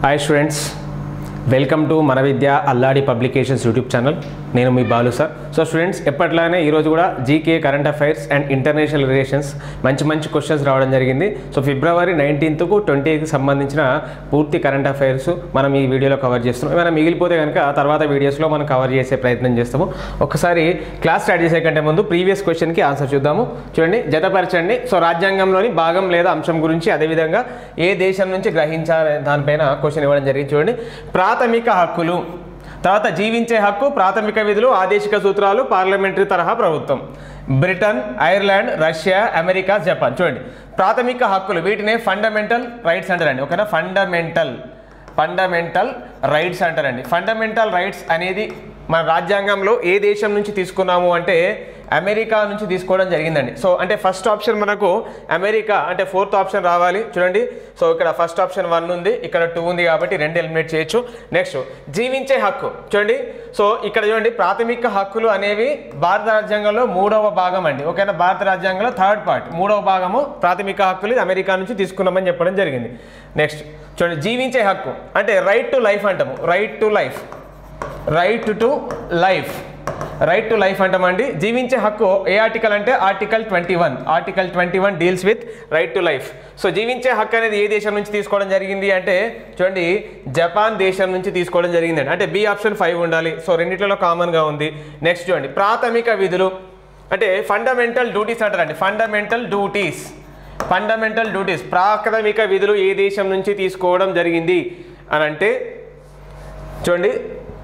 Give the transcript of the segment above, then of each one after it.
Hi students welcome to మన Vidya Alladi publications YouTube channel నేను మీ బాలు సార్ సో స్టూడెంట్స్ ఎప్పట్లానే ఈరోజు కూడా GK current affairs and international relations మంచి మంచి క్వశ్చన్స్ రావడం జరిగింది సో ఫిబ్రవరి నైన్టీన్త్కు ట్వంటీకి సంబంధించిన పూర్తి కరెంట్ అఫైర్స్ మనం ఈ వీడియోలో కవర్ చేస్తున్నాం ఏమైనా మిగిలిపోతే కనుక తర్వాత వీడియోస్లో మనం కవర్ చేసే ప్రయత్నం చేస్తాము ఒకసారి క్లాస్ స్టార్ట్ చేసే కంటే ముందు ప్రీవియస్ క్వశ్చన్కి ఆన్సర్ చూద్దాము చూడండి జతపరచండి సో రాజ్యాంగంలోని భాగం లేదా అంశం గురించి అదేవిధంగా ఏ దేశం నుంచి గ్రహించాలనే దానిపైన క్వశ్చన్ ఇవ్వడం జరిగింది చూడండి ప్రాథమిక హక్కులు తర్వాత జీవించే హక్కు ప్రాథమిక విధులు ఆదేశిక సూత్రాలు పార్లమెంటరీ తరహా ప్రభుత్వం Britain Ireland Russia America Japan చూడండి ప్రాథమిక హక్కులు వీటినే ఫండమెంటల్ రైట్స్ అంటారండి ఓకేనా ఫండమెంటల్ ఫండమెంటల్ రైట్స్ అంటారండి ఫండమెంటల్ రైట్స్ అనేది మన రాజ్యాంగంలో ఏ దేశం నుంచి తీసుకున్నాము అంటే అమెరికా నుంచి తీసుకోవడం జరిగిందండి సో అంటే ఫస్ట్ ఆప్షన్ మనకు అమెరికా అంటే ఫోర్త్ ఆప్షన్ రావాలి చూడండి సో ఇక్కడ ఫస్ట్ ఆప్షన్ వన్ ఉంది ఇక్కడ టూ ఉంది కాబట్టి రెండు ఎలిమినేట్ చేయొచ్చు నెక్స్ట్ జీవించే హక్కు చూడండి సో ఇక్కడ చూడండి ప్రాథమిక హక్కులు అనేవి భారత రాజ్యాంగంలో మూడవ భాగం అండి ఓకేనా భారత రాజ్యాంగంలో థర్డ్ పార్ట్ మూడవ భాగము ప్రాథమిక హక్కులు ఇది అమెరికా నుంచి తీసుకున్నామని చెప్పడం జరిగింది నెక్స్ట్ చూడండి జీవించే హక్కు అంటే రైట్ టు లైఫ్ అంటాము right to life right to life right to life అంటామండి జీవించే హక్కు ఏ ఆర్టికల్ అంటే article twenty one article twenty one deals with right to life so జీవించే హక్కు అనేది ఏ దేశం నుంచి తీసుకోవడం జరిగింది అంటే చూడండి జపాన్ దేశం నుంచి తీసుకోవడం జరిగిందండి అంటే బి ఆప్షన్ ఫైవ్ ఉండాలి సో రెండిట్లలో కామన్గా ఉంది నెక్స్ట్ చూడండి ప్రాథమిక విధులు అంటే ఫండమెంటల్ డ్యూటీస్ అంటారండి ఫండమెంటల్ డ్యూటీస్ ఫండమెంటల్ డ్యూటీస్ ప్రాథమిక విధులు ఏ దేశం నుంచి తీసుకోవడం జరిగింది అని అంటే చూడండి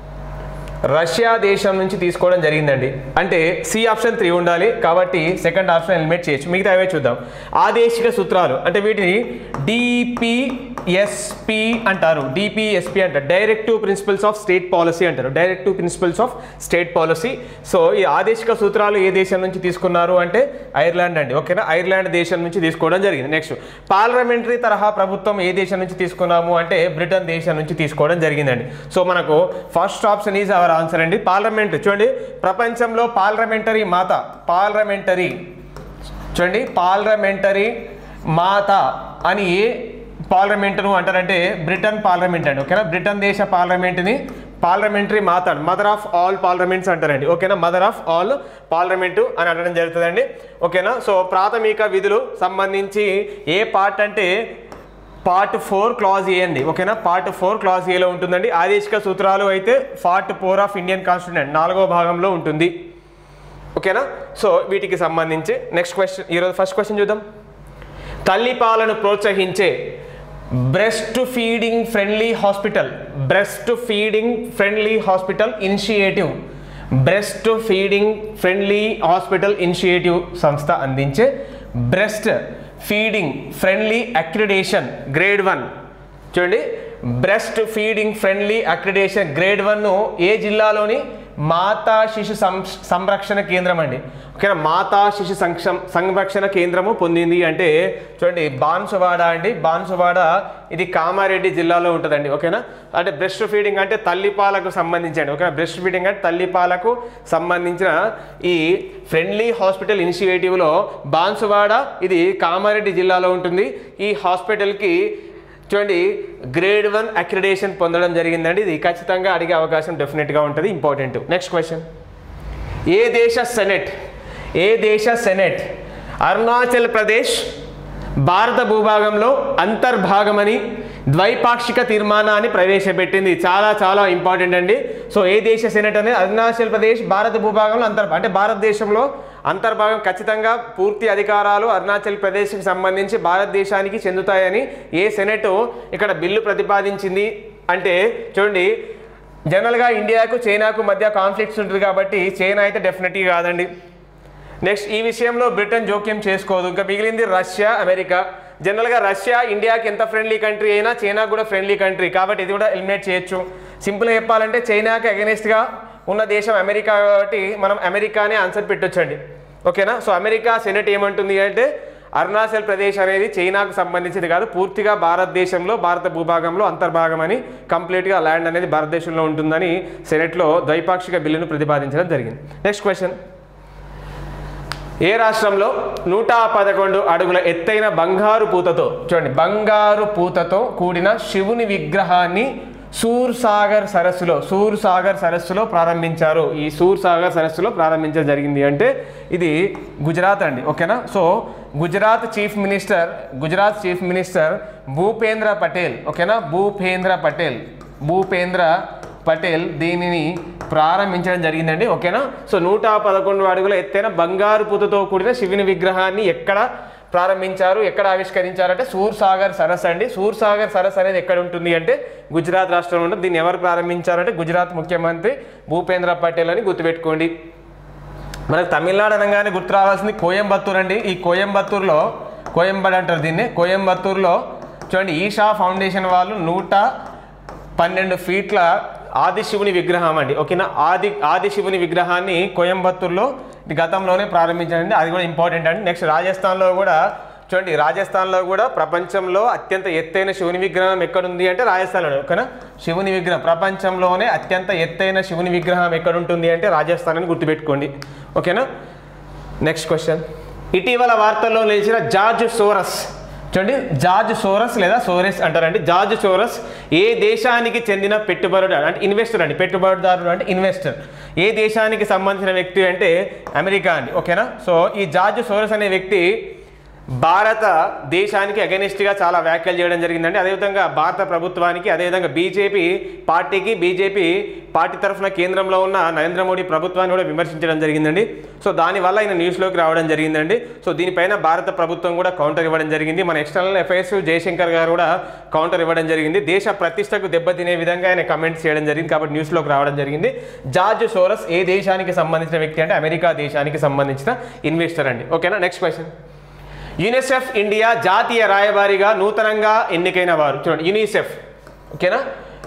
రష్యా దేశం నుంచి తీసుకోవడం జరిగిందండి అంటే సి ఆప్షన్ త్రీ ఉండాలి కాబట్టి సెకండ్ ఆప్షన్ ఎలిమినేట్ చేయొచ్చు మిగతా అవే చూద్దాం ఆదేశిక సూత్రాలు అంటే వీటిని డిపిఎస్పి అంటారు డిపిఎస్పి అంటారు directive principles of state policy అంటారు directive principles of state policy so ఈ ఆదేశిక సూత్రాలు ఏ దేశం నుంచి తీసుకున్నారు అంటే ఐర్లాండ్ అండి ఓకేనా ఐర్లాండ్ దేశం నుంచి తీసుకోవడం జరిగింది నెక్స్ట్ పార్లమెంటరీ తరహా ప్రభుత్వం ఏ దేశం నుంచి తీసుకున్నాము అంటే బ్రిటన్ దేశం నుంచి తీసుకోవడం జరిగిందండి సో మనకు first option is our answer అండి పార్లమెంట్ చూడండి ప్రపంచంలో పార్లమెంటరీ మాత పార్లమెంటరీ చూడండి పార్లమెంటరీ మాత అని ఏ పార్లమెంటును అంటారంటే బ్రిటన్ పార్లమెంట్ అండి ఓకేనా బ్రిటన్ దేశ పార్లమెంట్ని పార్లమెంటరీ మాత మదర్ ఆఫ్ ఆల్ పార్లమెంట్స్ అంటారండి ఓకేనా మదర్ ఆఫ్ ఆల్ పార్లమెంటు అని అనడం జరుగుతుందండి ఓకేనా సో ప్రాథమిక విధులు సంబంధించి ఏ పార్ట్ అంటే పార్ట్ ఫోర్ క్లాజ్ ఏ అండి ఓకేనా పార్ట్ ఫోర్ క్లాజ్ ఏలో ఉంటుందండి ఆదేశిక సూత్రాలు అయితే part four of Indian constitution నాలుగో భాగంలో ఉంటుంది ఓకేనా సో వీటికి సంబంధించి నెక్స్ట్ క్వశ్చన్ ఈరోజు ఫస్ట్ క్వశ్చన్ చూద్దాం తల్లిపాలను ప్రోత్సహించే breast feeding friendly hospital breast feeding friendly hospital initiative breast feeding friendly hospital initiative సంస్థ అందించే breast feeding friendly accreditation grade one చూడండి breast feeding friendly accreditation grade one ఏ జిల్లాలోని మాతా శిశు సం- సంరక్షణ కేంద్రం అండి ఓకేనా మాతా శిశు సంక్ష సంరక్షణ కేంద్రము పొందింది అంటే చూడండి బాన్సువాడ అండి బాన్సువాడ ఇది కామారెడ్డి జిల్లాలో ఉంటుందండి ఓకేనా అంటే బ్రెస్ట్ ఫీడింగ్ అంటే తల్లిపాలకు సంబంధించండి ఓకేనా బ్రెస్ట్ ఫీడింగ్ అంటే తల్లిపాలకు సంబంధించిన ఈ ఫ్రెండ్లీ హాస్పిటల్ ఇనిషియేటివ్లో బాన్సువాడ ఇది కామారెడ్డి జిల్లాలో ఉంటుంది ఈ హాస్పిటల్కి చూడండి గ్రేడ్ వన్ అక్రిడేషన్ పొందడం జరిగిందండి ఇది ఖచ్చితంగా అడిగే అవకాశం డెఫినెట్గా ఉంటుంది ఇంపార్టెంట్ నెక్స్ట్ క్వశ్చన్ ఏ దేశ సెనెట్ ఏ దేశ సెనెట్ అరుణాచల్ ప్రదేశ్ భారత భూభాగంలో అంతర్భాగమని ద్వైపాక్షిక తీర్మానాన్ని ప్రవేశపెట్టింది చాలా చాలా ఇంపార్టెంట్ అండి సో ఏ దేశ సెనెట్ అనేది అరుణాచల్ ప్రదేశ్ భారత భూభాగంలో అంతర్ అంటే భారతదేశంలో అంతర్భాగం ఖచ్చితంగా పూర్తి అధికారాలు అరుణాచల్ ప్రదేశ్కి సంబంధించి భారతదేశానికి చెందుతాయని ఏ సెనెట్ ఇక్కడ బిల్లు ప్రతిపాదించింది అంటే చూడండి జనరల్గా ఇండియాకు చైనాకు మధ్య కాన్ఫ్లిక్ట్స్ ఉంటుంది కాబట్టి చైనా అయితే డెఫినెట్గా కాదండి నెక్స్ట్ ఈ విషయంలో బ్రిటన్ జోక్యం చేసుకోదు ఇంకా మిగిలింది రష్యా అమెరికా జనరల్గా రష్యా ఇండియాకి ఎంత ఫ్రెండ్లీ కంట్రీ అయినా చైనా కూడా ఫ్రెండ్లీ కంట్రీ కాబట్టి ఇది కూడా ఎలిమినేట్ చేయొచ్చు సింపుల్గా చెప్పాలంటే చైనాకి అగెనిస్ట్గా ఉన్న దేశం అమెరికా కాబట్టి మనం అమెరికానే ఆన్సర్ పెట్టొచ్చండి ఓకేనా సో అమెరికా సెనెట్ ఏమంటుంది అంటే అరుణాచల్ ప్రదేశ్ అనేది చైనాకు సంబంధించింది కాదు పూర్తిగా భారతదేశంలో భారత భూభాగంలో అంతర్భాగం అని కంప్లీట్గా ల్యాండ్ అనేది భారతదేశంలో ఉంటుందని సెనెట్లో ద్వైపాక్షిక బిల్లును ప్రతిపాదించడం జరిగింది నెక్స్ట్ క్వశ్చన్ ఏ రాష్ట్రంలో నూట పదకొండు అడుగుల ఎత్తైన బంగారు పూతతో చూడండి బంగారు పూతతో కూడిన శివుని విగ్రహాన్ని సూర్ సాగర్ సరస్సులో సూర్ సాగర్ సరస్సులో ప్రారంభించారు ఈ సూర్ సాగర్ సరస్సులో ప్రారంభించడం జరిగింది అంటే ఇది గుజరాత్ అండి ఓకేనా so Gujarat chief minister Gujarat chief minister Bhupendra Patel ఓకేనా భూపేంద్ర పటేల్ భూపేంద్ర పటేల్ దీనిని ప్రారంభించడం జరిగిందండి ఓకేనా సో నూట పదకొండు అడుగుల ఎత్తైన బంగారు పూతతో కూడిన శివుని విగ్రహాన్ని ఎక్కడ ప్రారంభించారు ఎక్కడ ఆవిష్కరించారంటే సూర్ సాగర్ సరస్ అండి సూర్ సాగర్ సరస్ అనేది ఎక్కడ ఉంటుంది అంటే గుజరాత్ రాష్ట్రంలో ఉంటుంది దీన్ని ఎవరు ప్రారంభించారంటే గుజరాత్ ముఖ్యమంత్రి భూపేంద్ర పటేల్ అని గుర్తుపెట్టుకోండి మనకు తమిళనాడు అనగానే గుర్తు రావాల్సింది కోయంబత్తూర్ అండి ఈ కోయంబత్తూర్లో కోయంబడ్ అంటారు దీన్ని కోయంబత్తూర్లో చూడండి ఈషా ఫౌండేషన్ వాళ్ళు నూట పన్నెండు ఫీట్ల ఆదిశివుని విగ్రహం అండి ఓకేనా ఆది ఆదిశివుని విగ్రహాన్ని కోయంబత్తూర్లో ఇది గతంలోనే ప్రారంభించారండి అది కూడా ఇంపార్టెంట్ అండి నెక్స్ట్ రాజస్థాన్లో కూడా చూడండి రాజస్థాన్లో కూడా ప్రపంచంలో అత్యంత ఎత్తైన శివుని విగ్రహం ఎక్కడుంది అంటే రాజస్థాన్లో ఓకేనా శివుని విగ్రహం ప్రపంచంలోనే అత్యంత ఎత్తైన శివుని విగ్రహం ఎక్కడ ఉంటుంది అంటే రాజస్థాన్ అని గుర్తుపెట్టుకోండి ఓకేనా నెక్స్ట్ క్వశ్చన్ ఇటీవల వార్తల్లో నిలిచిన జార్జ్ సోరస్ చూడండి జార్జ్ సోరస్ లేదా సోరెస్ అంటారండి జార్జ్ సోరస్ ఏ దేశానికి చెందిన పెట్టుబడిదారు అంటే ఇన్వెస్టర్ అండి పెట్టుబడిదారుడు అంటే ఇన్వెస్టర్ ఏ దేశానికి సంబంధించిన వ్యక్తి అంటే అమెరికా అండి ఓకేనా సో ఈ జార్జ్ సోరస్ అనే వ్యక్తి భారత దేశానికి అగెనిస్ట్గా చాలా వ్యాఖ్యలు చేయడం జరిగిందండి అదేవిధంగా భారత ప్రభుత్వానికి అదేవిధంగా బీజేపీ పార్టీకి బీజేపీ పార్టీ తరఫున కేంద్రంలో ఉన్న నరేంద్ర మోడీ ప్రభుత్వాన్ని కూడా విమర్శించడం జరిగిందండి సో దానివల్ల ఆయన న్యూస్లోకి రావడం జరిగిందండి సో దీనిపైన భారత ప్రభుత్వం కూడా కౌంటర్ ఇవ్వడం జరిగింది మన ఎక్స్టర్నల్ అఫైర్స్ జయశంకర్ గారు కూడా కౌంటర్ ఇవ్వడం జరిగింది దేశ ప్రతిష్టకు దెబ్బతినే విధంగా ఆయన కమెంట్స్ చేయడం జరిగింది కాబట్టి న్యూస్లోకి రావడం జరిగింది జార్జ్ సోరస్ ఏ దేశానికి సంబంధించిన వ్యక్తి అంటే అమెరికా దేశానికి సంబంధించిన ఇన్వెస్టర్ అండి ఓకేనా నెక్స్ట్ క్వశ్చన్ యునిసెఫ్ ఇండియా జాతీయ రాయబారిగా నూతనంగా ఎన్నికైన వారు చూడండి యునిసెఫ్ ఓకేనా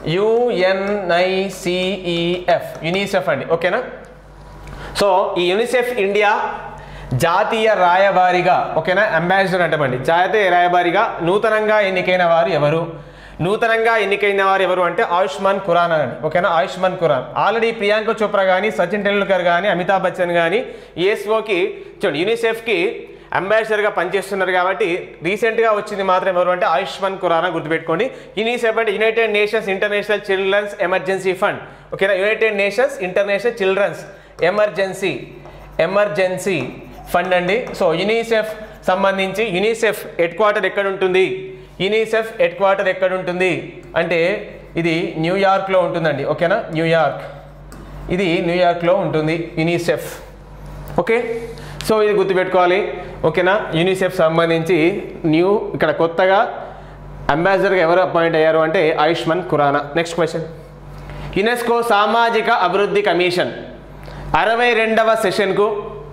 యుఎన్ఐసిఈఎఫ్ యునిసెఫ్ అండి ఓకేనా సో ఈ యునిసెఫ్ ఇండియా జాతీయ రాయబారిగా ఓకేనా అంబాసిడర్ అంటామండి జాతీయ రాయబారిగా నూతనంగా ఎన్నికైన వారు ఎవరు నూతనంగా ఎన్నికైన వారు ఎవరు అంటే ఆయుష్మాన్ ఖురానా అండి ఓకేనా ఆయుష్మాన్ ఖురాన్ ఆల్రెడీ ప్రియాంక చోప్రా కానీ సచిన్ టెండూల్కర్ కానీ అమితాబ్ బచ్చన్ కానీ ఈఎస్ఓకి చూడండి యూనిసెఫ్కి అంబాసిడర్గా పనిచేస్తున్నారు కాబట్టి రీసెంట్గా వచ్చింది మాత్రం ఎవరు అంటే ఆయుష్మాన్ ఖురానా గుర్తుపెట్టుకోండి యూనిసెఫ్ అంటే United Nations International Children's Emergency Fund ఓకేనా United Nations International Children's Emergency Emergency Fund అండి సో యునిసెఫ్ సంబంధించి యునిసెఫ్ హెడ్ క్వార్టర్ ఎక్కడ ఉంటుంది యునిసెఫ్ హెడ్ క్వార్టర్ ఎక్కడ ఉంటుంది అంటే ఇది న్యూయార్క్లో ఉంటుందండి ఓకేనా న్యూయార్క్ ఇది న్యూయార్క్లో ఉంటుంది యునిసెఫ్ ఓకే సో ఇది గుర్తుపెట్టుకోవాలి ఓకేనా యూనిసెఫ్ సంబంధించి న్యూ ఇక్కడ కొత్తగా అంబాసిడర్గా ఎవరు అపాయింట్ అయ్యారు అంటే Ayushmann Khurrana next question UNESCO సామాజిక అభివృద్ధి కమిషన్ అరవై రెండవ సెషన్కు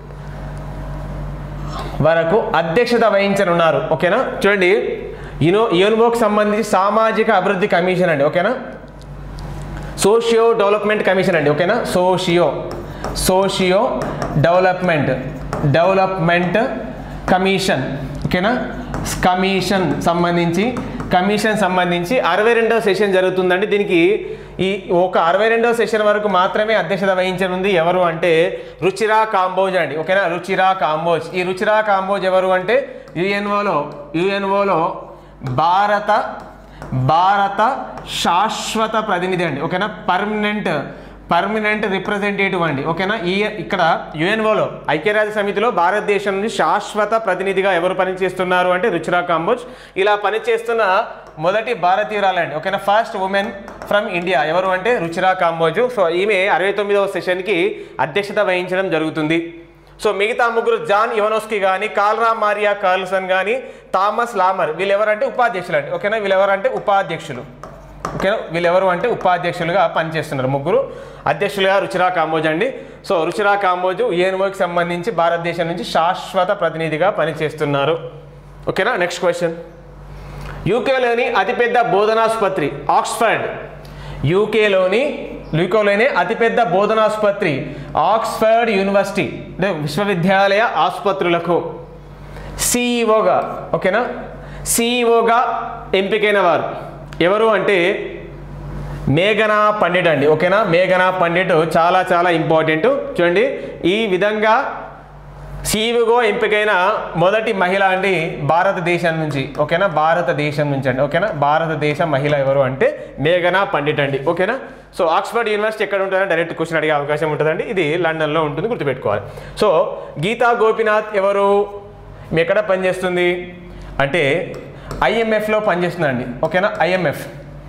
వరకు అధ్యక్షత వహించనున్నారు ఓకేనా చూడండి యునో యునోకి సంబంధించి సామాజిక అభివృద్ధి కమిషన్ అండి ఓకేనా సోషియో డెవలప్మెంట్ కమిషన్ అండి ఓకేనా socio socio development development commission ఓకేనా కమిషన్ సంబంధించి కమిషన్ సంబంధించి అరవై రెండవ సెషన్ జరుగుతుందండి దీనికి ఈ ఒక అరవై రెండవ సెషన్ వరకు మాత్రమే అధ్యక్షత వహించనుంది ఎవరు అంటే రుచిరా కాంబోజ్ అండి ఓకేనా రుచిరా కాంబోజ్ ఈ రుచిరా కాంబోజ్ ఎవరు అంటే యుఎన్ఓలో యుఎన్ఓలో భారత భారత శాశ్వత ప్రతినిధి అండి ఓకేనా పర్మనెంట్ పర్మనెంట్ రిప్రజెంటేటివ్ అండి ఓకేనా ఈ ఇక్కడ యుఎన్ఓలో ఐక్యరాజ్య సమితిలో భారతదేశం నుంచి శాశ్వత ప్రతినిధిగా ఎవరు పనిచేస్తున్నారు అంటే రుచిరా కాంబోజ్ ఇలా పనిచేస్తున్న మొదటి భారతీయురాలండి ఓకేనా ఫస్ట్ ఉమెన్ ఫ్రమ్ ఇండియా ఎవరు అంటే రుచిరా కాంబోజు సో ఈమె అరవై తొమ్మిదవ సెషన్కి అధ్యక్షత వహించడం జరుగుతుంది సో మిగతా ముగ్గురు జాన్ ఇవనోస్కి కానీ కాల్రా మారియా కార్ల్సన్ కానీ థామస్ లామర్ వీళ్ళు ఎవరంటే ఉపాధ్యక్షులు అండి ఓకేనా వీళ్ళు ఎవరంటే ఉపాధ్యక్షులు ఓకేనా వీళ్ళు ఎవరు అంటే ఉపాధ్యక్షులుగా పనిచేస్తున్నారు ముగ్గురు అధ్యక్షులుగా రుచిరా కాంబోజ్ అండి సో రుచిరా కాంబోజు ఏఎన్ఓకి సంబంధించి భారతదేశం నుంచి శాశ్వత ప్రతినిధిగా పనిచేస్తున్నారు ఓకేనా నెక్స్ట్ క్వశ్చన్ యూకేలోని అతిపెద్ద బోధనాసుపత్రి ఆక్స్ఫర్డ్ యూకేలోని యూకేలోని అతిపెద్ద బోధనాసుపత్రి ఆక్స్ఫర్డ్ యూనివర్సిటీ అంటే విశ్వవిద్యాలయ ఆసుపత్రులకు సిఈఓగా ఓకేనా సిఈఓగా ఎంపికైన వారు ఎవరు అంటే మేఘనా పండిట్ అండి ఓకేనా మేఘనా పండిట్ చాలా చాలా ఇంపార్టెంట్ చూడండి ఈ విధంగా సీఈఓగా ఎంపికైన మొదటి మహిళ అండి భారతదేశం నుంచి ఓకేనా భారతదేశం నుంచి అండి ఓకేనా భారతదేశ మహిళ ఎవరు అంటే మేఘనా పండిట్ అండి ఓకేనా సో ఆక్స్ఫర్డ్ యూనివర్సిటీ ఎక్కడ ఉంటుందని డైరెక్ట్ క్వశ్చన్ అడిగే అవకాశం ఉంటుందండి ఇది లండన్లో ఉంటుంది గుర్తుపెట్టుకోవాలి సో గీతా గోపినాథ్ ఎవరు మీ ఎక్కడ పనిచేస్తుంది అంటే ఐఎంఎఫ్లో పనిచేస్తుందండి ఓకేనా ఐఎంఎఫ్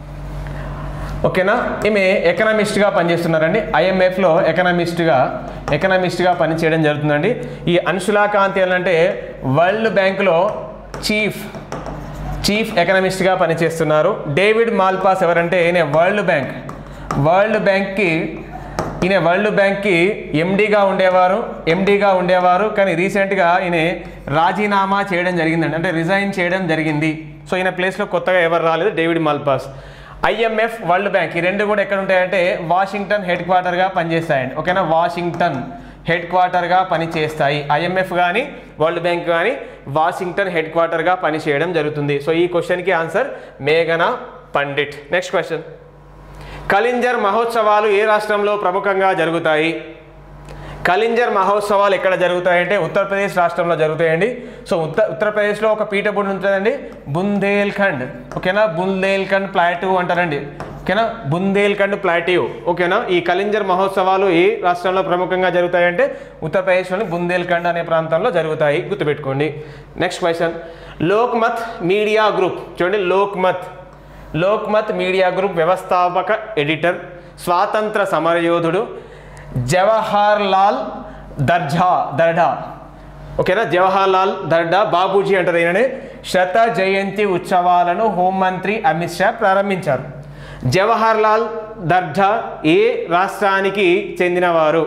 ఓకేనా ఈమె ఎకనామిస్ట్గా పనిచేస్తున్నారండి ఐఎంఎఫ్లో ఎకనామిస్ట్గా ఎకనామిస్ట్గా పనిచేయడం జరుగుతుందండి ఈ అన్షులా కాంతి అంటే వరల్డ్ బ్యాంకులో చీఫ్ చీఫ్ ఎకనామిస్ట్గా పనిచేస్తున్నారు డేవిడ్ మాల్పాస్ ఎవరంటే ఈయన వరల్డ్ బ్యాంక్ వరల్డ్ బ్యాంక్కి ఈయన వరల్డ్ బ్యాంక్కి ఎండీగా ఉండేవారు ఎండీగా ఉండేవారు కానీ రీసెంట్గా ఈయన రాజీనామా చేయడం జరిగిందండి అంటే రిజైన్ చేయడం జరిగింది సో ఈయన ప్లేస్లో కొత్తగా ఎవరు రాలేదు David Malpass IMF World Bank ఈ రెండు కూడా ఎక్కడ ఉంటాయంటే వాషింగ్టన్ హెడ్ క్వార్టర్గా పనిచేస్తాయండి ఓకేనా వాషింగ్టన్ హెడ్ క్వార్టర్గా పనిచేస్తాయి ఐఎంఎఫ్ కానీ వరల్డ్ బ్యాంక్ కానీ వాషింగ్టన్ హెడ్ క్వార్టర్గా పనిచేయడం జరుగుతుంది సో ఈ క్వశ్చన్కి ఆన్సర్ మేఘనా పండిట్ నెక్స్ట్ క్వశ్చన్ కలింజర్ మహోత్సవాలు ఏ రాష్ట్రంలో ప్రముఖంగా జరుగుతాయి కలింజర్ మహోత్సవాలు ఎక్కడ జరుగుతాయంటే ఉత్తరప్రదేశ్ రాష్ట్రంలో జరుగుతాయండి సో ఉత్తర ఉత్తరప్రదేశ్లో ఒక పీఠభూమి ఉంటుందండి బుందేల్ఖండ్ ఓకేనా బుందేల్ఖండ్ ప్లాట్యూ అంటారండి ఓకేనా బుందేల్ఖండ్ ప్లాట్యూ ఓకేనా ఈ కలింజర్ మహోత్సవాలు ఏ రాష్ట్రంలో ప్రముఖంగా జరుగుతాయంటే ఉత్తరప్రదేశ్లోని బుందేల్ఖండ్ అనే ప్రాంతంలో జరుగుతాయి గుర్తుపెట్టుకోండి next question Lokmat media group చూడండి లోక్మత్ లోక్మత్ మీడియా గ్రూప్ వ్యవస్థాపక ఎడిటర్ స్వాతంత్ర సమరయోధుడు జవహర్ లాల్ దర్జా దర్డా ఓకేనా జవహర్ లాల్ దర్డా బాబూజీ అంటారు ఈయననే శత జయంతి ఉత్సవాలను హోంమంత్రి అమిత్ షా ప్రారంభించారు జవహర్ లాల్ దర్జా ఏ రాష్ట్రానికి చెందినవారు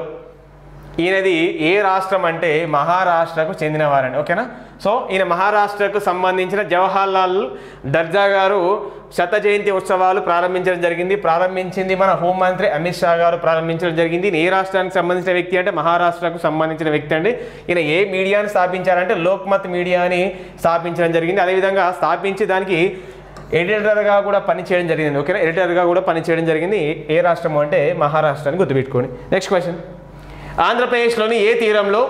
ఈయనది ఏ రాష్ట్రం అంటే మహారాష్ట్రకు చెందినవారండి ఓకేనా సో ఈయన మహారాష్ట్రకు సంబంధించిన జవహర్ లాల్ దర్జా గారు శత జయంతి ఉత్సవాలు ప్రారంభించడం జరిగింది ప్రారంభించింది మన హోంమంత్రి అమిత్ షా గారు ప్రారంభించడం జరిగింది ఈయన ఏ రాష్ట్రానికి సంబంధించిన వ్యక్తి అంటే మహారాష్ట్రకు సంబంధించిన వ్యక్తి అండి ఈయన ఏ మీడియాని స్థాపించారంటే లోక్మత్ మీడియాని స్థాపించడం జరిగింది అదేవిధంగా స్థాపించి దానికి ఎడిటర్గా కూడా పనిచేయడం జరిగింది ఓకేనా ఎడిటర్గా కూడా పనిచేయడం జరిగింది ఏ రాష్ట్రం అంటే మహారాష్ట్రాన్ని గుర్తుపెట్టుకోండి నెక్స్ట్ క్వశ్చన్ ఆంధ్రప్రదేశ్లోని ఏ తీరంలో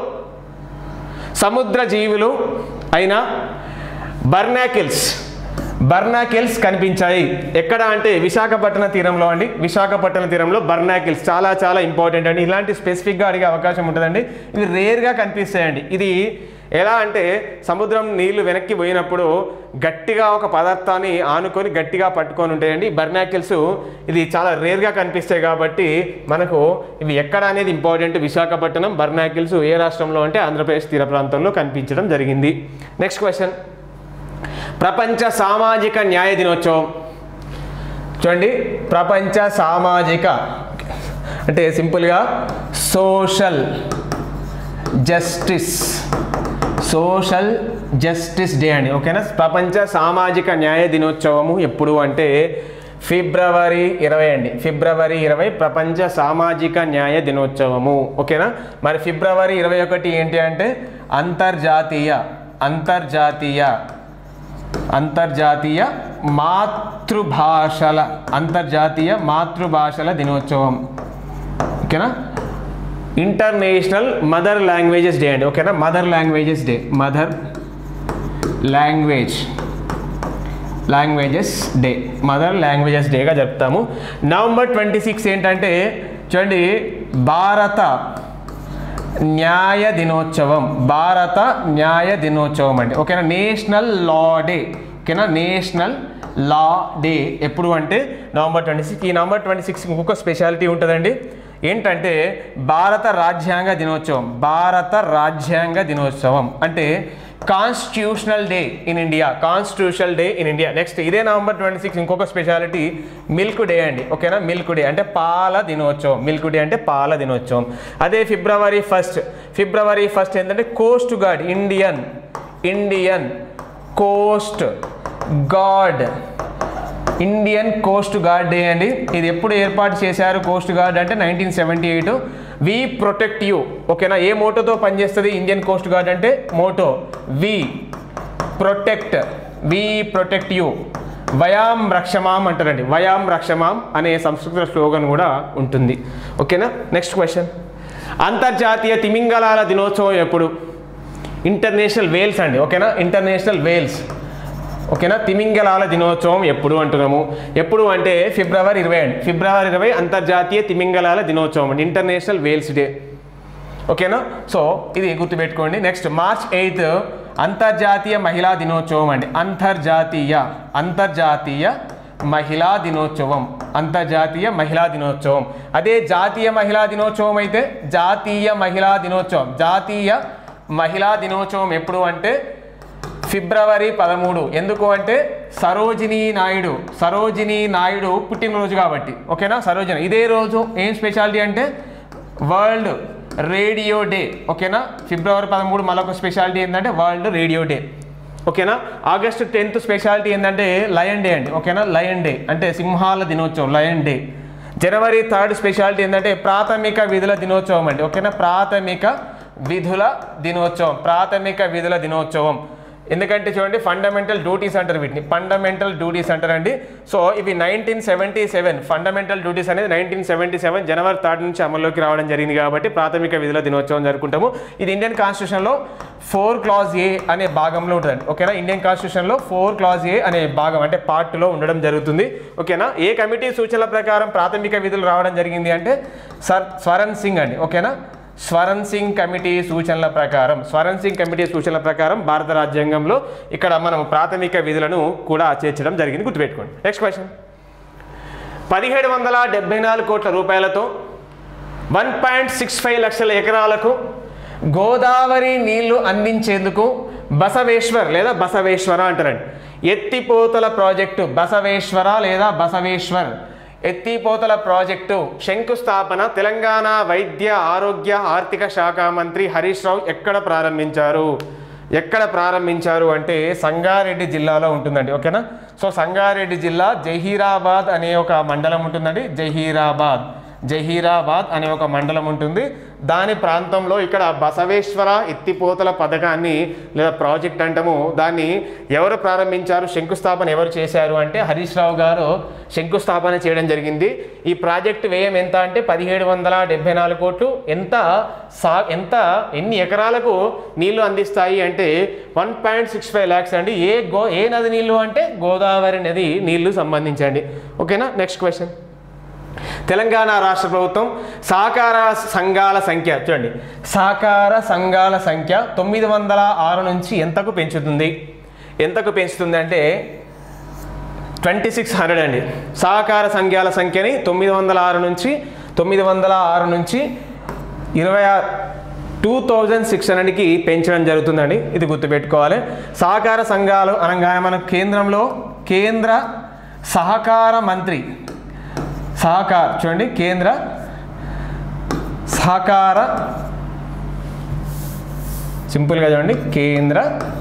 సముద్ర జీవులు అయిన బర్నాకిల్స్ బర్నాకిల్స్ కనిపించాయి ఎక్కడ అంటే విశాఖపట్నం తీరంలో అండి విశాఖపట్నం తీరంలో బర్నాకిల్స్ చాలా చాలా ఇంపార్టెంట్ అండి ఇలాంటి స్పెసిఫిక్గా అడిగే అవకాశం ఉంటుందండి ఇవి రేర్గా కనిపిస్తాయండి ఇది ఎలా అంటే సముద్రం నీళ్లు వెనక్కి పోయినప్పుడు గట్టిగా ఒక పదార్థాన్ని ఆనుకొని గట్టిగా పట్టుకొని ఉంటాయండి బర్నాకిల్స్ ఇది చాలా రేర్గా కనిపిస్తాయి కాబట్టి మనకు ఇవి ఎక్కడ అనేది ఇంపార్టెంట్ విశాఖపట్నం బర్నాకిల్స్ ఏ రాష్ట్రంలో అంటే ఆంధ్రప్రదేశ్ తీర ప్రాంతంలో కనిపించడం జరిగింది నెక్స్ట్ క్వశ్చన్ ప్రపంచ సామాజిక న్యాయ దినోత్సవం చూడండి ప్రపంచ సామాజిక అంటే సింపుల్గా social justice social justice day అండి ఓకేనా ప్రపంచ సామాజిక న్యాయ దినోత్సవము ఎప్పుడు అంటే ఫిబ్రవరి ఇరవై అండి ఫిబ్రవరి ఇరవై ప్రపంచ సామాజిక న్యాయ దినోత్సవము ఓకేనా మరి ఫిబ్రవరి ఇరవై ఒకటి ఏంటి అంటే అంతర్జాతీయ అంతర్జాతీయ అంతర్జాతీయ మాతృభాషల అంతర్జాతీయ మాతృభాషల దినోత్సవం ఓకేనా ఇంటర్నేషనల్ మదర్ లాంగ్వేజెస్ డే అండి ఓకేనా mother languages day mother language languages day mother languages డేగా చెప్తాము నవంబర్ ట్వంటీ సిక్స్ ఏంటంటే చూడండి భారత న్యాయ దినోత్సవం భారత న్యాయ దినోత్సవం అండి ఓకేనా నేషనల్ లా డే ఓకేనా నేషనల్ లా డే ఎప్పుడు అంటే నవంబర్ ట్వంటీ సిక్స్ ఈ నవంబర్ ట్వంటీ సిక్స్ ఇంకొక స్పెషాలిటీ ఉంటుందండి ఏంటంటే భారత రాజ్యాంగ దినోత్సవం భారత రాజ్యాంగ దినోత్సవం అంటే constitutional day in India constitutional day in India next ఇదే నవంబర్ ట్వంటీ సిక్స్ ఇంకొక స్పెషాలిటీ మిల్క్ డే అండి ఓకేనా మిల్క్ డే అంటే పాల దినోత్సవం మిల్క్ డే అంటే పాల దినోత్సవం అదే ఫిబ్రవరి ఫస్ట్ ఫిబ్రవరి ఫస్ట్ ఏంటంటే coast guard Indian Indian coast guard Indian coast guard day అండి ఇది ఎప్పుడు ఏర్పాటు చేశారు కోస్ట్ గార్డ్ అంటే nineteen seventy eight we protect you ఓకేనా ఏ మోటోతో పనిచేస్తుంది ఇండియన్ కోస్ట్ గార్డ్ అంటే motto we protect we protect you వయాం రక్షమాం అంటారండి వయాం రక్షమాం అనే సంస్కృత స్లోగన్ కూడా ఉంటుంది ఓకేనా నెక్స్ట్ క్వశ్చన్ అంతర్జాతీయ తిమింగలాల దినోత్సవం ఎప్పుడు ఇంటర్నేషనల్ వేల్స్ అండి ఓకేనా ఇంటర్నేషనల్ వేల్స్ ఓకేనా తిమింగలాల దినోత్సవం ఎప్పుడు అంటున్నాము ఎప్పుడు అంటే ఫిబ్రవరి ఇరవై అండి ఫిబ్రవరి ఇరవై అంతర్జాతీయ తిమింగలాల దినోత్సవం అండి ఇంటర్నేషనల్ వేల్స్ డే ఓకేనా సో ఇది గుర్తుపెట్టుకోండి నెక్స్ట్ మార్చ్ ఎయిత్ అంతర్జాతీయ మహిళా దినోత్సవం అండి అంతర్జాతీయ అంతర్జాతీయ మహిళా దినోత్సవం అంతర్జాతీయ మహిళా దినోత్సవం అదే జాతీయ మహిళా దినోత్సవం అయితే జాతీయ మహిళా దినోత్సవం జాతీయ మహిళా దినోత్సవం ఎప్పుడు అంటే ఫిబ్రవరి పదమూడు ఎందుకు అంటే సరోజినీ నాయుడు సరోజినీ నాయుడు పుట్టినరోజు కాబట్టి ఓకేనా సరోజిని ఇదే రోజు ఏం స్పెషాలిటీ అంటే వరల్డ్ రేడియో డే ఓకేనా ఫిబ్రవరి పదమూడు మరొక స్పెషాలిటీ ఏంటంటే వరల్డ్ రేడియో డే ఓకేనా ఆగస్టు టెన్త్ స్పెషాలిటీ ఏంటంటే లయన్ డే అండి ఓకేనా లయన్ డే అంటే సింహాల దినోత్సవం lion day January third speciality ఏంటంటే ప్రాథమిక విధుల దినోత్సవం అండి ఓకేనా ప్రాథమిక విధుల దినోత్సవం ప్రాథమిక విధుల దినోత్సవం ఎందుకంటే చూడండి ఫండమెంటల్ డ్యూటీస్ అంటారు వీటిని ఫండమెంటల్ డ్యూటీస్ అంటారు అండి సో ఇవి nineteen seventy seven fundamental duties అనేది nineteen seventy seven January third నుంచి అమల్లోకి రావడం జరిగింది కాబట్టి ప్రాథమిక విధుల దినోత్సవం జరుపుకుంటాము ఇది ఇండియన్ కాన్స్టిట్యూషన్లో ఫోర్ క్లాజ్ ఏ అనే భాగంలో ఉంటుందండి ఓకేనా ఇండియన్ కాన్స్టిట్యూషన్లో ఫోర్ క్లాజ్ ఏ అనే భాగం అంటే పార్ట్లో ఉండడం జరుగుతుంది ఓకేనా ఏ కమిటీ సూచనల ప్రకారం ప్రాథమిక విధులు రావడం జరిగింది అంటే సర్ స్వరణ్ సింగ్ అండి ఓకేనా స్వరణ్ సింగ్ కమిటీ సూచనల ప్రకారం స్వరణ్ సింగ్ కమిటీ సూచనల ప్రకారం భారత రాజ్యాంగంలో ఇక్కడ మనం ప్రాథమిక విధులను కూడా చేర్చడం జరిగింది గుర్తుపెట్టుకోండి నెక్స్ట్ క్వశ్చన్ పదిహేడు వందల డెబ్బై నాలుగు కోట్ల రూపాయలతో వన్ పాయింట్ సిక్స్ ఫైవ్ లక్షల ఎకరాలకు గోదావరి నీళ్లు అందించేందుకు బసవేశ్వర్ లేదా బసవేశ్వర అంటారండి ఎత్తిపోతల ప్రాజెక్టు బసవేశ్వర లేదా బసవేశ్వర్ ఎత్తిపోతల ప్రాజెక్టు శంకుస్థాపన తెలంగాణ వైద్య ఆరోగ్య ఆర్థిక శాఖ మంత్రి హరీష్ రావు ఎక్కడ ప్రారంభించారు ఎక్కడ ప్రారంభించారు అంటే సంగారెడ్డి జిల్లాలో ఉంటుందండి ఓకేనా సో సంగారెడ్డి జిల్లా జహీరాబాద్ అనే ఒక మండలం ఉంటుందండి జహీరాబాద్ జహీరాబాద్ అనే ఒక మండలం ఉంటుంది దాని ప్రాంతంలో ఇక్కడ బసవేశ్వర ఎత్తిపోతల పథకాన్ని లేదా ప్రాజెక్ట్ అంటాము దాన్ని ఎవరు ప్రారంభించారు శంకుస్థాపన ఎవరు చేశారు అంటే హరీష్ రావు గారు శంకుస్థాపన చేయడం జరిగింది ఈ ప్రాజెక్ట్ వ్యయం ఎంత అంటే పదిహేడు వందల డెబ్బై నాలుగు కోట్లు ఎంత సా ఎంత ఎన్ని ఎకరాలకు నీళ్లు అందిస్తాయి అంటే one point six five lakhs అండి ఏ గో ఏ నది నీళ్లు అంటే గోదావరి నది నీళ్లు సంబంధించండి ఓకేనా నెక్స్ట్ క్వశ్చన్ తెలంగాణ రాష్ట్ర ప్రభుత్వం సహకార సంఘాల సంఖ్య చూడండి సహకార సంఘాల సంఖ్య తొమ్మిది వందల ఆరు నుంచి ఎంతకు పెంచుతుంది ఎంతకు పెంచుతుంది అంటే ట్వంటీ సిక్స్ హండ్రెడ్ అండి సహకార సంఘాల సంఖ్యని తొమ్మిది వందల ఆరు నుంచి తొమ్మిది వందల ఆరు నుంచి ఇరవై టూ థౌజండ్ సిక్స్ హండ్రెడ్కి పెంచడం జరుగుతుందండి ఇది గుర్తుపెట్టుకోవాలి సహకార సంఘాలు అనగానే మన కేంద్రంలో కేంద్ర సహకార మంత్రి సహకార చూడండి కేంద్ర సహకార సింపుల్గా చూడండి కేంద్ర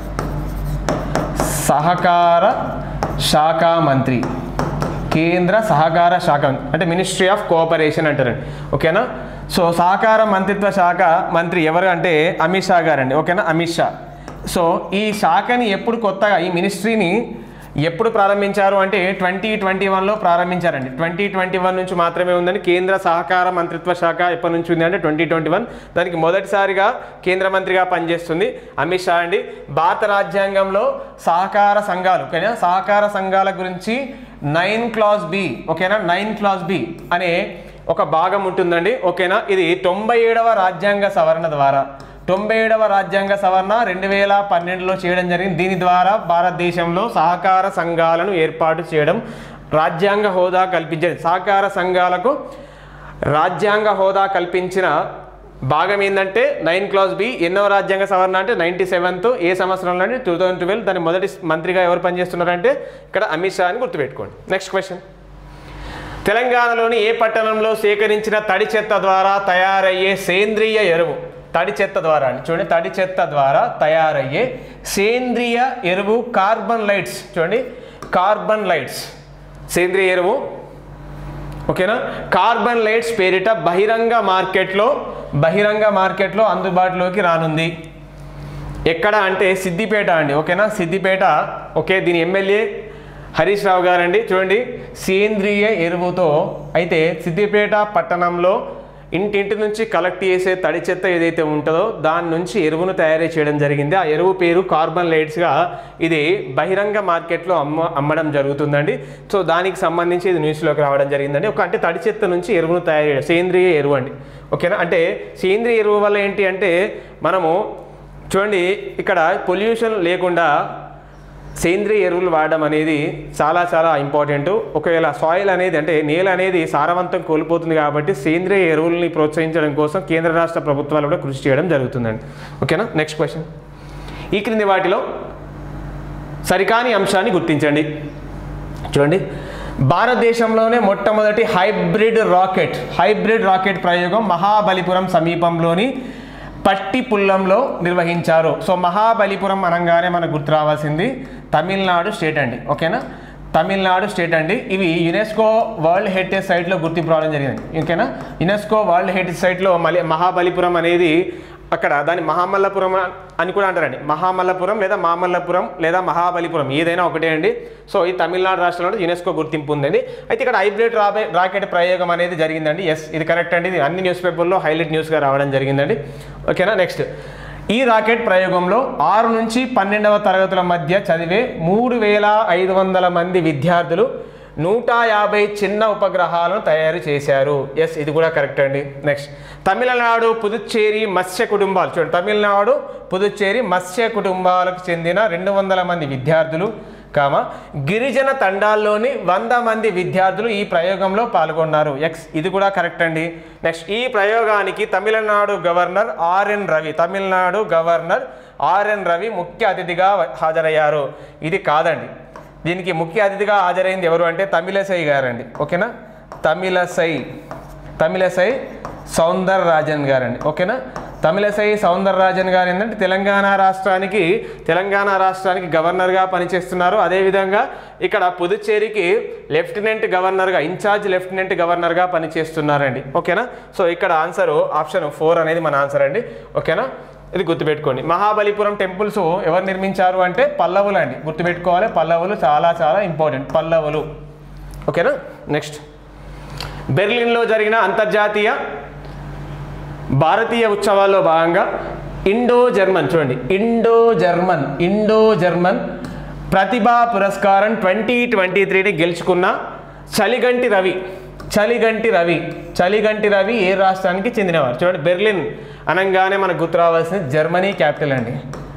సహకార శాఖ మంత్రి కేంద్ర సహకార శాఖ అంటే మినిస్ట్రీ ఆఫ్ కోఆపరేషన్ అంటారండి ఓకేనా సో సహకార మంత్రిత్వ శాఖ మంత్రి ఎవరు అంటే అమిత్ షా గారండి ఓకేనా అమిత్ షా సో ఈ శాఖని ఎప్పుడు కొత్తగా ఈ మినిస్ట్రీని ఎప్పుడు ప్రారంభించారు అంటే ట్వంటీ ట్వంటీ వన్లో ప్రారంభించారండి ట్వంటీ ట్వంటీ వన్ నుంచి మాత్రమే ఉందని కేంద్ర సహకార మంత్రిత్వ శాఖ ఎప్పటి నుంచి ఉంది అంటే ట్వంటీ ట్వంటీ వన్ దానికి మొదటిసారిగా కేంద్ర మంత్రిగా పనిచేస్తుంది అమిత్ షా అండి భారత రాజ్యాంగంలో సహకార సంఘాలు ఓకేనా సహకార సంఘాల గురించి నైన్ క్లాస్ బి ఓకేనా నైన్ క్లాస్ బి అనే ఒక భాగం ఉంటుందండి ఓకేనా ఇది తొంభై ఏడవ రాజ్యాంగ సవరణ ద్వారా తొంభై ఏడవ రాజ్యాంగ సవరణ రెండు వేల పన్నెండులో చేయడం జరిగింది దీని ద్వారా భారతదేశంలో సహకార సంఘాలను ఏర్పాటు చేయడం రాజ్యాంగ హోదా కల్పించేది సహకార సంఘాలకు రాజ్యాంగ హోదా కల్పించిన భాగం ఏంటంటే నైన్ క్లాస్ బి ఎన్నో రాజ్యాంగ సవరణ అంటే నైంటీ సెవెంత్ ఏ సంవత్సరంలో అంటే టూ థౌజండ్ ట్వెల్వ్ దాని మొదటి మంత్రిగా ఎవరు పనిచేస్తున్నారంటే ఇక్కడ అమిత్ షా అని గుర్తుపెట్టుకోండి నెక్స్ట్ క్వశ్చన్ తెలంగాణలోని ఏ పట్టణంలో సేకరించిన తడి చెత్త ద్వారా తయారయ్యే సేంద్రియ ఎరువు తడి చెత్త ద్వారా అండి చూడండి తడి చెత్త ద్వారా తయారయ్యే సేంద్రియ ఎరువు కార్బన్ లైట్స్ చూడండి కార్బన్ లైట్స్ సేంద్రియ ఎరువు ఓకేనా కార్బన్ లైట్స్ పేరిట బహిరంగ మార్కెట్లో బహిరంగ మార్కెట్లో అందుబాటులోకి రానుంది ఎక్కడ అంటే సిద్దిపేట అండి ఓకేనా సిద్దిపేట ఓకే దీని ఎమ్మెల్యే హరీష్ రావు గారండి చూడండి సేంద్రియ ఎరువుతో అయితే సిద్దిపేట పట్టణంలో ఇంటింటి నుంచి కలెక్ట్ చేసే తడి చెత్త ఏదైతే ఉంటుందో దాని నుంచి ఎరువును తయారు చేయడం జరిగింది ఆ ఎరువు పేరు కార్బన్ లైట్స్గా ఇది బహిరంగ మార్కెట్లో అమ్మ అమ్మడం జరుగుతుందండి సో దానికి సంబంధించి ఇది న్యూస్లోకి రావడం జరిగిందండి ఒక అంటే తడి చెత్త నుంచి ఎరువును తయారు చేయడం సేంద్రియ ఎరువు అండి ఓకేనా అంటే సేంద్రియ ఎరువు వల్ల ఏంటి అంటే మనము చూడండి ఇక్కడ పొల్యూషన్ లేకుండా సేంద్రియ ఎరువులు వాడడం అనేది చాలా చాలా ఇంపార్టెంట్ ఒకవేళ సాయిల్ అనేది అంటే నేల అనేది సారవంతం కోల్పోతుంది కాబట్టి సేంద్రియ ఎరువుల్ని ప్రోత్సహించడం కోసం కేంద్ర రాష్ట్ర ప్రభుత్వాలు కూడా కృషి చేయడం జరుగుతుందండి ఓకేనా నెక్స్ట్ క్వశ్చన్ ఈ క్రింది వాటిలో సరికాని అంశాన్ని గుర్తించండి చూడండి భారతదేశంలోనే మొట్టమొదటి హైబ్రిడ్ రాకెట్ హైబ్రిడ్ రాకెట్ ప్రయోగం మహాబలిపురం సమీపంలోని పట్టిపుల్లంలో నిర్వహించారు సో మహాబలిపురం అనగానే మనకు గుర్తు రావాల్సింది తమిళనాడు స్టేట్ అండి ఓకేనా తమిళనాడు స్టేట్ అండి ఇవి యునెస్కో వరల్డ్ హెరిటేజ్ సైట్లో గుర్తింపు రావడం జరిగింది ఓకేనా యునెస్కో వరల్డ్ హెరిటేజ్ సైట్లో మళ్ళీ మహాబలిపురం అనేది అక్కడ దాన్ని మహామల్లపురం అని కూడా అంటారండి మహామల్లపురం లేదా మామల్లపురం లేదా మహాబలిపురం ఏదైనా ఒకటే అండి సో ఈ తమిళనాడు రాష్ట్రంలో యునెస్కో గుర్తింపు ఉందండి అయితే ఇక్కడ హైబ్రిడ్ రాబే రాకెట్ ప్రయోగం అనేది జరిగిందండి ఎస్ ఇది కరెక్ట్ అండి ఇది అన్ని న్యూస్ పేపర్లో హైలైట్ న్యూస్గా రావడం జరిగిందండి ఓకేనా నెక్స్ట్ ఈ రాకెట్ ప్రయోగంలో ఆరు నుంచి పన్నెండవ తరగతుల మధ్య చదివే మూడు వేల ఐదు వందల మంది విద్యార్థులు నూట యాభై చిన్న ఉపగ్రహాలను తయారు చేశారు ఎస్ ఇది కూడా కరెక్ట్ అండి నెక్స్ట్ తమిళనాడు పుదుచ్చేరి మత్స్య కుటుంబాలు చూడండి తమిళనాడు పుదుచ్చేరి మత్స్య కుటుంబాలకు చెందిన రెండు వందల మంది విద్యార్థులు కామ గిరిజన తండాల్లోని వంద మంది విద్యార్థులు ఈ ప్రయోగంలో పాల్గొన్నారు ఎక్స్ ఇది కూడా కరెక్ట్ అండి నెక్స్ట్ ఈ ప్రయోగానికి Tamil Nadu governor RN Ravi Tamil Nadu governor RN Ravi ముఖ్య అతిథిగా హాజరయ్యారు ఇది కాదండి దీనికి ముఖ్య అతిథిగా హాజరైంది ఎవరు అంటే తమిళసై గారండి ఓకేనా తమిళసై తమిళసై సౌందర్ రాజన్ గారండి ఓకేనా తమిళసై సౌందర్ రాజన్ గారు ఏంటంటే తెలంగాణ రాష్ట్రానికి తెలంగాణ రాష్ట్రానికి గవర్నర్గా పనిచేస్తున్నారు అదేవిధంగా ఇక్కడ పుదుచ్చేరికి లెఫ్టినెంట్ గవర్నర్గా ఇన్ఛార్జ్ లెఫ్టినెంట్ గవర్నర్గా పనిచేస్తున్నారండి ఓకేనా సో ఇక్కడ ఆన్సర్ ఆప్షన్ ఫోర్ అనేది మన ఆన్సర్ అండి ఓకేనా ఇది గుర్తుపెట్టుకోండి మహాబలిపురం టెంపుల్స్ ఎవరు నిర్మించారు అంటే పల్లవులు అండి గుర్తుపెట్టుకోవాలి పల్లవులు చాలా చాలా ఇంపార్టెంట్ పల్లవులు ఓకేనా నెక్స్ట్ బెర్లిన్లో జరిగిన అంతర్జాతీయ భారతీయ ఉత్సవాల్లో భాగంగా ఇండో జర్మన్ చూడండి ఇండో జర్మన్ ఇండో జర్మన్ ప్రతిభా పురస్కారం ట్వంటీ ట్వంటీ త్రీని గెలుచుకున్న చలిగంటి రవి చలిగంటి రవి చలిగంటి రవి ఏ రాష్ట్రానికి చెందినవారు చూడండి బెర్లిన్ అనగానే మనకు గుర్తు రావాల్సింది జర్మనీ క్యాపిటల్ అండి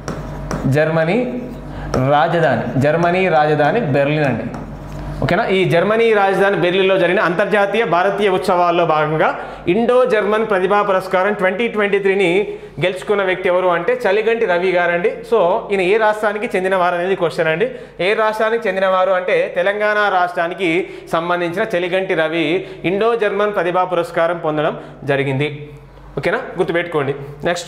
జర్మనీ రాజధాని జర్మనీ రాజధాని బెర్లిన్ అండి ఓకేనా ఈ జర్మనీ రాజధాని బెర్లిన్లో జరిగిన అంతర్జాతీయ భారతీయ ఉత్సవాల్లో భాగంగా ఇండో జర్మన్ ప్రతిభా పురస్కారం ట్వంటీ ట్వంటీ త్రీని గెలుచుకున్న వ్యక్తి ఎవరు అంటే చలిగంటి రవి గారండి సో ఈయన ఏ రాష్ట్రానికి చెందినవారు అనేది క్వశ్చన్ అండి ఏ రాష్ట్రానికి చెందినవారు అంటే తెలంగాణ రాష్ట్రానికి సంబంధించిన చలిగంటి రవి ఇండో జర్మన్ ప్రతిభా పురస్కారం పొందడం జరిగింది ఓకేనా గుర్తుపెట్టుకోండి నెక్స్ట్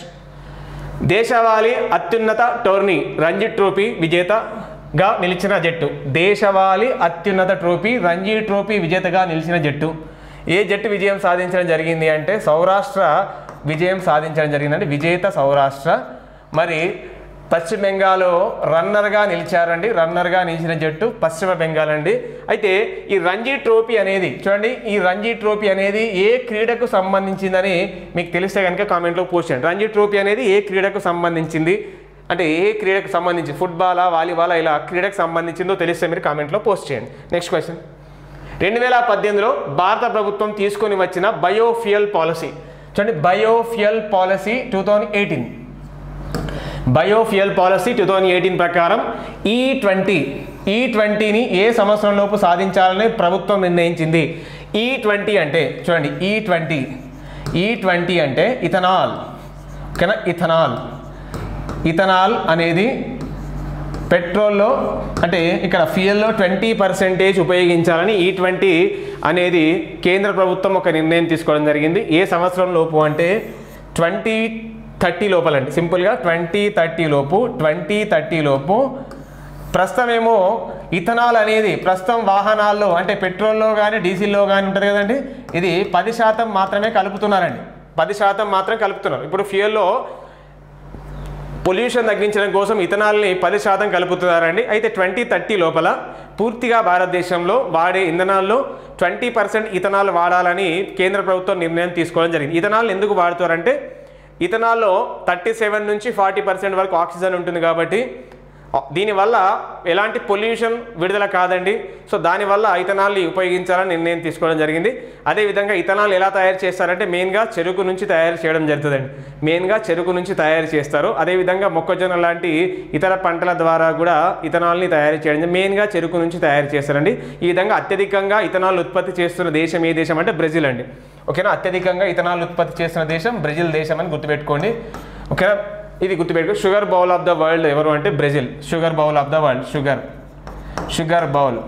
దేశవాళీ అత్యున్నత టోర్నీ రంజీ ట్రోఫీ విజేతగా నిలిచిన జట్టు దేశవాళీ అత్యున్నత ట్రోఫీ రంజీ ట్రోఫీ విజేతగా నిలిచిన జట్టు ఏ జట్టు విజయం సాధించడం జరిగింది అంటే సౌరాష్ట్ర విజయం సాధించడం జరిగిందండి విజేత సౌరాష్ట్ర మరి పశ్చిమ బెంగాల్లో రన్నర్గా నిలిచారండి రన్నర్గా నిలిచిన జట్టు పశ్చిమ బెంగాల్ అండి అయితే ఈ రంజీ ట్రోఫీ అనేది చూడండి ఈ రంజీ ట్రోఫీ అనేది ఏ క్రీడకు సంబంధించిందని మీకు తెలిస్తే కనుక కామెంట్లో పోస్ట్ చేయండి రంజీ ట్రోఫీ అనేది ఏ క్రీడకు సంబంధించింది అంటే ఏ క్రీడకు సంబంధించి ఫుట్బాలా వాలీబాలా ఇలా క్రీడకు సంబంధించిందో తెలిస్తే మీరు కామెంట్లో పోస్ట్ చేయండి నెక్స్ట్ క్వశ్చన్ రెండు వేల పద్దెనిమిదిలో భారత ప్రభుత్వం తీసుకొని వచ్చిన బయోఫ్యూయల్ పాలసీ చూడండి biofuel policy two thousand eighteen biofuel policy two thousand eighteen ప్రకారం ఈ ట్వంటీ ఈ ట్వంటీని ఏ సంవత్సరంలోపు సాధించాలని ప్రభుత్వం నిర్ణయించింది ఈ ట్వంటీ అంటే చూడండి ఈ ట్వంటీ ఈ ట్వంటీ అంటే ఇథనాల్ ఓకేనా ఇథనాల్ ఇథనాల్ అనేది పెట్రోల్లో అంటే ఇక్కడ ఫ్యూయల్లో ట్వంటీ పర్సెంటేజ్ ఉపయోగించాలని ఈ ట్వంటీ అనేది కేంద్ర ప్రభుత్వం ఒక నిర్ణయం తీసుకోవడం జరిగింది ఏ సంవత్సరం లోపు అంటే ట్వంటీ థర్టీ లోపలండి సింపుల్గా ట్వంటీ థర్టీ లోపు ట్వంటీ థర్టీ లోపు ప్రస్తుతం ఏమో ఇథనాల్ అనేది ప్రస్తుతం వాహనాల్లో అంటే పెట్రోల్లో కానీ డీజిల్లో కానీ ఉంటుంది కదండి ఇది పది శాతం మాత్రమే కలుపుతున్నారండి పది శాతం మాత్రం కలుపుతున్నారు ఇప్పుడు ఫ్యూయల్లో పొల్యూషన్ తగ్గించడం కోసం ఇథనాల్ని పది శాతం కలుపుతున్నారండి అయితే ట్వంటీ థర్టీ లోపల పూర్తిగా భారతదేశంలో వాడే ఇంధనాల్లో ట్వంటీ పర్సెంట్ ఇథనాల్ వాడాలని కేంద్ర ప్రభుత్వం నిర్ణయం తీసుకోవడం జరిగింది ఇథనాల్ ఎందుకు వాడుతారంటే ఇథనాల్లో థర్టీ సెవెన్ నుంచి ఫార్టీ పర్సెంట్ వరకు ఆక్సిజన్ ఉంటుంది కాబట్టి ఆ, దీనివల్ల ఎలాంటి పొల్యూషన్ విడుదల కాదండి సో దానివల్ల ఇథనాల్ని ఉపయోగించాలని నిర్ణయం తీసుకోవడం జరిగింది అదేవిధంగా ఇథనాల్ ఎలా తయారు చేస్తారంటే మెయిన్గా చెరుకు నుంచి తయారు చేయడం జరుగుతుందండి మెయిన్గా చెరుకు నుంచి తయారు చేస్తారు అదేవిధంగా మొక్కజొన్న లాంటి ఇతర పంటల ద్వారా కూడా ఇథనాల్ని తయారు చేయడం జరుగుతుంది. మెయిన్గా చెరుకు నుంచి తయారు చేస్తారండి ఈ విధంగా అత్యధికంగా ఇథనాల్ ఉత్పత్తి చేస్తున్న దేశం ఏ దేశం అంటే బ్రెజిల్ అండి ఓకేనా అత్యధికంగా ఇథనాల్ ఉత్పత్తి చేస్తున్న దేశం బ్రెజిల్ దేశం అని గుర్తుపెట్టుకోండి ఓకేనా ఇది గుర్తుపెట్టుకో sugar bowl of the world ఎవరు అంటే Brazil sugar bowl of the world sugar sugar bowl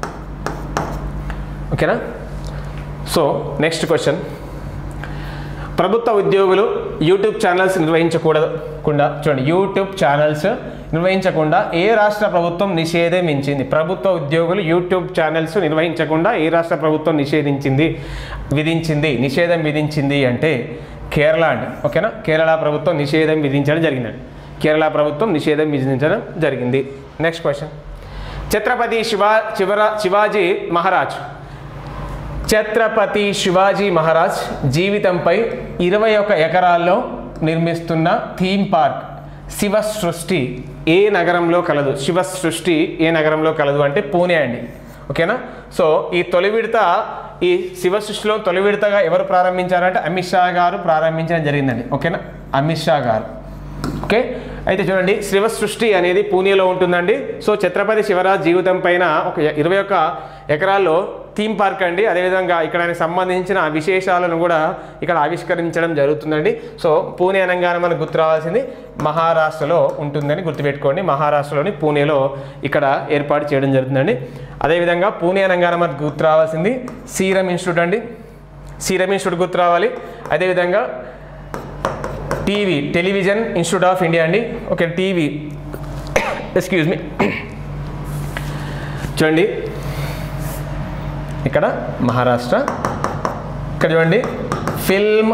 ఓకేనా సో నెక్స్ట్ క్వశ్చన్ ప్రభుత్వ ఉద్యోగులు యూట్యూబ్ ఛానల్స్ నిర్వహించకూడకుండా చూడండి యూట్యూబ్ ఛానల్స్ నిర్వహించకుండా ఏ రాష్ట్ర ప్రభుత్వం నిషేధించింది ప్రభుత్వ ఉద్యోగులు యూట్యూబ్ ఛానల్స్ నిర్వహించకుండా ఏ రాష్ట్ర ప్రభుత్వం నిషేధించింది విధించింది నిషేధం విధించింది అంటే కేరళ అండి ఓకేనా కేరళ ప్రభుత్వం నిషేధం విధించడం జరిగిందండి కేరళ ప్రభుత్వం నిషేధం విధించడం జరిగింది నెక్స్ట్ క్వశ్చన్ ఛత్రపతి శివా శివర శివాజీ మహారాజ్ ఛత్రపతి శివాజీ మహారాజ్ జీవితంపై ఇరవై ఒక ఎకరాల్లో నిర్మిస్తున్న థీమ్ పార్క్ శివ సృష్టి ఏ నగరంలో కలదు శివ సృష్టి ఏ నగరంలో కలదు అంటే పూణే అండి ఓకేనా సో ఈ తొలి విడత ఈ శివ సృష్టిలో తొలి విడతగా ఎవరు ప్రారంభించారంటే అమిత్ షా గారు ప్రారంభించడం జరిగిందండి ఓకేనా అమిత్ షా గారు ఓకే అయితే చూడండి శివ సృష్టి అనేది పూణేలో ఉంటుందండి సో ఛత్రపతి శివరాజ్ జీవితం పైన ఒక ఇరవై ఒక్క ఎకరాల్లో థీమ్ పార్క్ అండి అదేవిధంగా ఇక్కడ ఆయనకు సంబంధించిన విశేషాలను కూడా ఇక్కడ ఆవిష్కరించడం జరుగుతుందండి సో పూణే అనగానే మనకు గుర్తు రావాల్సింది మహారాష్ట్రలో ఉంటుందని గుర్తుపెట్టుకోండి మహారాష్ట్రలోని పూణేలో ఇక్కడ ఏర్పాటు చేయడం జరుగుతుందండి అదేవిధంగా పూణే అనగానే మనకు గుర్తు రావాల్సింది సీరం ఇన్స్టిట్యూట్ అండి సీరం ఇన్స్టిట్యూట్ గుర్తు రావాలి అదేవిధంగా TV television institute of India అండి ఓకే టీవీ ఎక్స్క్యూజ్ మీ చూడండి ఇక్కడ మహారాష్ట్ర ఇక్కడ చూడండి film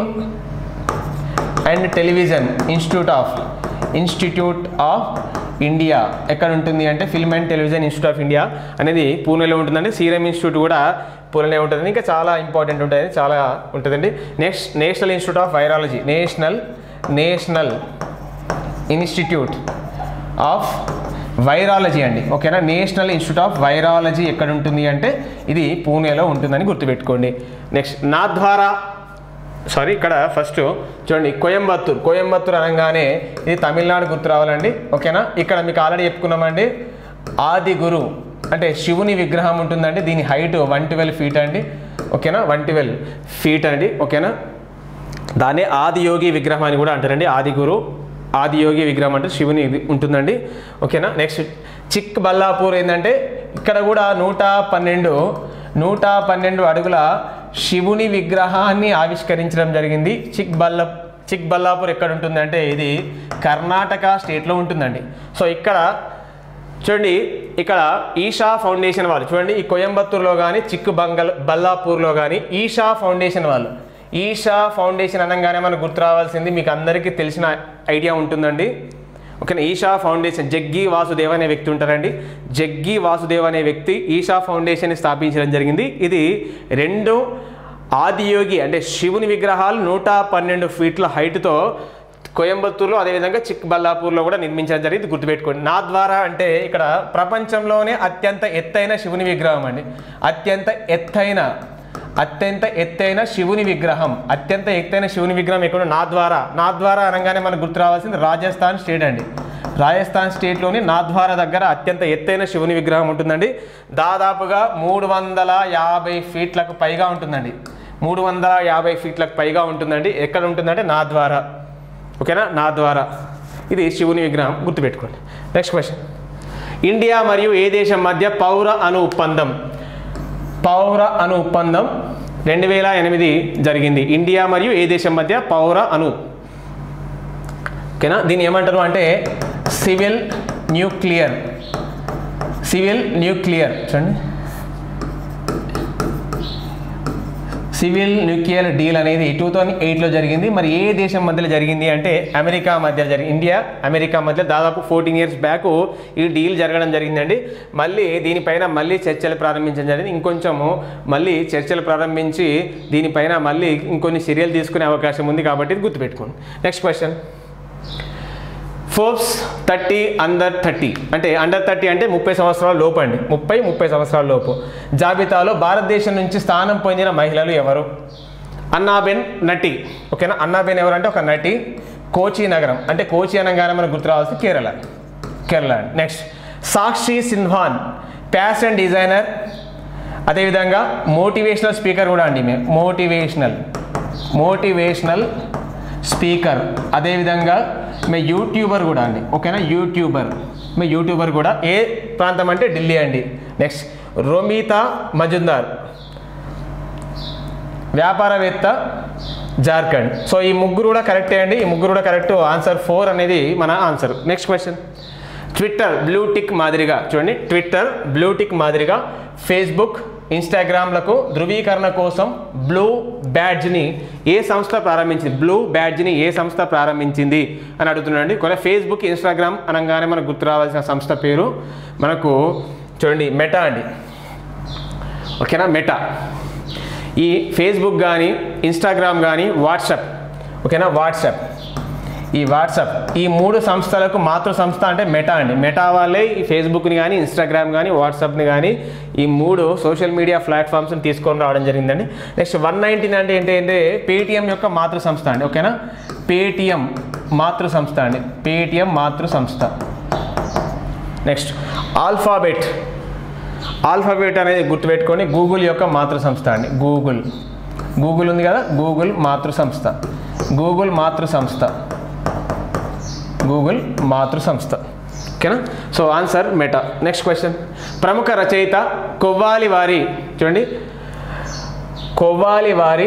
and television institute of institute of India ఎక్కడ ఉంటుంది అంటే film and television institute of India అనేది పూణేలో ఉంటుందండి సీరం ఇన్స్టిట్యూట్ కూడా పూణేలో ఉంటుంది ఇంకా చాలా ఇంపార్టెంట్ ఉంటుంది చాలా ఉంటుందండి next national institute of virology national national institute of virology అండి ఓకేనా నేషనల్ ఇన్స్టిట్యూట్ ఆఫ్ వైరాలజీ ఎక్కడ ఉంటుంది అంటే ఇది పూణేలో ఉంటుందని గుర్తుపెట్టుకోండి నెక్స్ట్ నాథ్వారా సారీ ఇక్కడ ఫస్ట్ చూడండి కోయంబత్తూర్ కోయంబత్తూర్ అనగానే ఇది తమిళనాడు గుర్తు రావాలండి ఓకేనా ఇక్కడ మీకు ఆల్రెడీ చెప్పుకున్నామండి ఆది గురు అంటే శివుని విగ్రహం ఉంటుందండి దీని హైట్ వన్ ట్వెల్వ్ ఫీట్ అండి ఓకేనా వన్ ట్వెల్వ్ ఫీట్ అండి ఓకేనా దాన్ని ఆదియోగి విగ్రహం అని కూడా అంటారండి ఆది గురు ఆదియోగి విగ్రహం అంటే శివుని ఇది ఉంటుందండి ఓకేనా నెక్స్ట్ చిక్ బల్లాపూర్ ఏంటంటే ఇక్కడ కూడా నూట పన్నెండు నూట పన్నెండు అడుగుల శివుని విగ్రహాన్ని ఆవిష్కరించడం జరిగింది చిక్ బల్ల చిక్ బల్లాపూర్ ఎక్కడ ఉంటుందంటే ఇది కర్ణాటక స్టేట్లో ఉంటుందండి సో ఇక్కడ చూడండి ఇక్కడ ఈషా ఫౌండేషన్ వాళ్ళు చూడండి ఈ కోయంబత్తూర్లో కానీ చిక్కు బంగల్ బల్లాపూర్లో కానీ ఈషా ఫౌండేషన్ వాళ్ళు ఈషా ఫౌండేషన్ అనగానే మనకు గుర్తు రావాల్సింది మీకు అందరికీ తెలిసిన ఐడియా ఉంటుందండి ఓకేనా ఈషా ఫౌండేషన్ జగ్గి వాసుదేవ్ అనే వ్యక్తి ఉంటారండి జగ్గి వాసుదేవ్ అనే వ్యక్తి ఈషా ఫౌండేషన్ స్థాపించడం జరిగింది ఇది రెండు ఆదియోగి అంటే శివుని విగ్రహాలు నూట పన్నెండు ఫీట్ల హైట్తో కోయంబత్తూరులో అదేవిధంగా చిక్బల్లాపూర్లో కూడా నిర్మించడం జరిగింది గుర్తుపెట్టుకోండి నా ద్వారా అంటే ఇక్కడ ప్రపంచంలోనే అత్యంత ఎత్తైన శివుని విగ్రహం అండి అత్యంత ఎత్తైన అత్యంత ఎత్తైన శివుని విగ్రహం అత్యంత ఎత్తైన శివుని విగ్రహం ఎక్కడ నా ద్వారా నా ద్వారా అనగానే మనకు గుర్తు రావాల్సింది రాజస్థాన్ స్టేట్ అండి రాజస్థాన్ స్టేట్లోని నాథ్వారా దగ్గర అత్యంత ఎత్తైన శివుని విగ్రహం ఉంటుందండి దాదాపుగా మూడు వందల యాభై ఫీట్లకు పైగా ఉంటుందండి మూడు వందల యాభై ఫీట్లకు పైగా ఉంటుందండి ఎక్కడ ఉంటుందంటే నా ద్వారా ఓకేనా నా ద్వారా ఇది శివుని విగ్రహం గుర్తుపెట్టుకోండి నెక్స్ట్ క్వశ్చన్ ఇండియా మరియు ఏ దేశం మధ్య పౌర అణు ఒప్పందం పౌర అణు ఒప్పందం రెండు వేల ఎనిమిది జరిగింది ఇండియా మరియు ఏ దేశం మధ్య పౌర అణు ఓకేనా దీన్ని ఏమంటారు అంటే సివిల్ న్యూక్లియర్ సివిల్ న్యూక్లియర్ చూడండి సివిల్ న్యూక్లియర్ డీల్ అనేది టూ థౌజండ్ ఎయిట్లో జరిగింది మరి ఏ దేశం మధ్యలో జరిగింది అంటే అమెరికా మధ్య జరిగింది ఇండియా అమెరికా మధ్య దాదాపు ఫోర్టీన్ ఇయర్స్ బ్యాక్ ఈ డీల్ జరగడం జరిగిందండి మళ్ళీ దీనిపైన మళ్ళీ చర్చలు ప్రారంభించడం జరిగింది ఇంకొంచెము మళ్ళీ చర్చలు ప్రారంభించి దీనిపైన మళ్ళీ ఇంకొన్ని చర్యలు తీసుకునే అవకాశం ఉంది కాబట్టి ఇది గుర్తుపెట్టుకోండి next question Forbes thirty under thirty అంటే అండర్ థర్టీ అంటే ముప్పై సంవత్సరాల లోపు అండి ముప్పై ముప్పై సంవత్సరాల లోపు జాబితాలో భారతదేశం నుంచి స్థానం పొందిన మహిళలు ఎవరు అన్నాబెన్ నటి ఓకేనా అన్నాబెన్ ఎవరు అంటే ఒక నటి కోచి నగరం అంటే కోచి అనగానే మనకు గుర్తు రావాల్సి కేరళ కేరళ నెక్స్ట్ సాక్షి సిన్హాన్ ఫ్యాషన్ డిజైనర్ అదేవిధంగా మోటివేషనల్ స్పీకర్ కూడా అండి మేము మోటివేషనల్ మోటివేషనల్ స్పీకర్ అదేవిధంగా మీ యూట్యూబర్ కూడా అండి ఓకేనా యూట్యూబర్ మీ యూట్యూబర్ కూడా ఏ ప్రాంతం అంటే ఢిల్లీ అండి నెక్స్ట్ రోమితా మజుందార్ వ్యాపారవేత్త జార్ఖండ్ సో ఈ ముగ్గురు కూడా కరెక్టే అండి ఈ ముగ్గురు కూడా కరెక్ట్ ఆన్సర్ ఫోర్ అనేది మన answer next question Twitter blue tick మాదిరిగా చూడండి ట్విట్టర్ బ్లూటిక్ మాదిరిగా ఫేస్బుక్ ఇన్స్టాగ్రామ్లకు ధృవీకరణ కోసం బ్లూ బ్యాడ్జ్ని ఏ సంస్థ ప్రారంభించింది బ్లూ బ్యాడ్జ్ని ఏ సంస్థ ప్రారంభించింది అని అడుగుతున్నాండి కొన్ని ఫేస్బుక్ ఇన్స్టాగ్రామ్ అనగానే మనకు గుర్తు రావాల్సిన సంస్థ పేరు మనకు చూడండి మెటా అండి ఓకేనా మెటా ఈ ఫేస్బుక్ కానీ ఇన్స్టాగ్రామ్ కానీ వాట్సాప్ ఓకేనా వాట్సాప్ ఈ వాట్సాప్ ఈ మూడు సంస్థలకు మాతృ సంస్థ అంటే మెటా అండి మెటా వాళ్ళే ఈ ఫేస్బుక్ని కానీ ఇన్స్టాగ్రామ్ కానీ వాట్సాప్ని కానీ ఈ మూడు సోషల్ మీడియా ప్లాట్ఫామ్స్ని తీసుకొని రావడం జరిగిందండి నెక్స్ట్ వన్ నైన్టీన్ అంటే ఏంటంటే పేటిఎం యొక్క మాతృ సంస్థ అండి ఓకేనా పేటిఎం మాతృ సంస్థ అండి పేటిఎం మాతృ సంస్థ నెక్స్ట్ ఆల్ఫాబెట్ ఆల్ఫాబెట్ అనేది గుర్తుపెట్టుకొని గూగుల్ యొక్క మాతృ సంస్థ అండి గూగుల్ గూగుల్ ఉంది కదా గూగుల్ మాతృ సంస్థ గూగుల్ మాతృ సంస్థ గూగుల్ మాతృ సంస్థ ఓకేనా so answer Meta next question ప్రముఖ రచయిత కొవ్వాలి వారి చూడండి కొవ్వాలి వారి